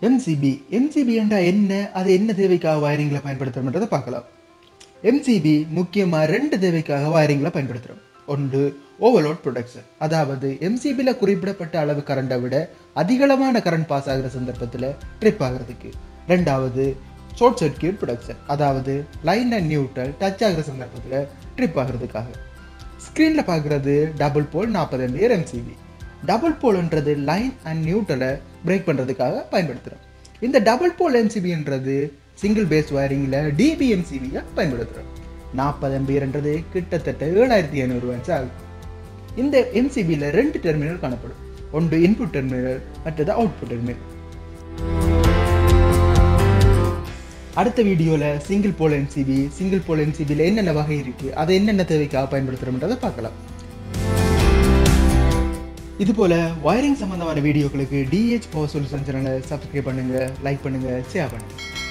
MCB MCB என்றா என்ன அது என்ன தேவைக்காக வயரிங்கில் பயன்படுத்துகிறோம்ன்றதை பார்க்கலாம் எம்சிபி முக்கியமாக ரெண்டு தேவைக்காக வயரிங்கில் பயன்படுத்துகிறோம் ஒன்று ஓவர்லோட் ப்ரொடக்ஷன் அதாவது எம்சிபியில் குறிப்பிடப்பட்ட அளவு கரண்டை விட அதிகளவான கரண்ட் பாஸ் ஆகிற சந்தர்ப்பத்தில் ட்ரிப் ஆகிறதுக்கு ரெண்டாவது ஷார்ட் சர்க்கியூட் ப்ரொடக்ஷன் அதாவது லைன் அண்ட் நியூட்ரல் டச் ஆகிற சந்தர்ப்பத்தில் ட்ரிப் ஆகிறதுக்காக ஸ்க்ரீனில் பார்க்குறது டபுள் போல் நாற்பது எம்பியர் எம்சிபி டபுள் போல்ன்றது லைன் அண்ட் நியூட்ரலை பிரேக் பண்ணுறதுக்காக பயன்படுத்துகிறோம் இந்த டபுள் போல் எம்சிபின்றது சிங்கிள் பேஸ் வயரிங்கில் டிபிஎம்சிபியை பயன்படுத்துகிறோம் நாற்பது எம்பியர்ன்றது கிட்டத்தட்ட ஏழாயிரத்தி ஐநூறு வாட்ஸ் ஆகும் இந்த எம்சிபியில் ரெண்டு டெர்மினல் காணப்படும் ஒன்று இன்புட் டெர்மினல் மற்றது அவுட்புட் டெர்மினல் அடுத்த வீடியோவில் single pole MCB single pole எம்சிபியில் என்னென்ன வகை இருக்குது அதை என்னென்ன தேவைக்காக பயன்படுத்துகிறோம்ன்றதை பார்க்கலாம் இதுபோல் வயரிங் சம்மந்தமான வீடியோக்களுக்கு டிஹெச் பவர் சொல்யூஷன் சேனலை சப்ஸ்கிரைப் பண்ணுங்கள் லைக் பண்ணுங்கள் ஷேர் பண்ணுங்கள்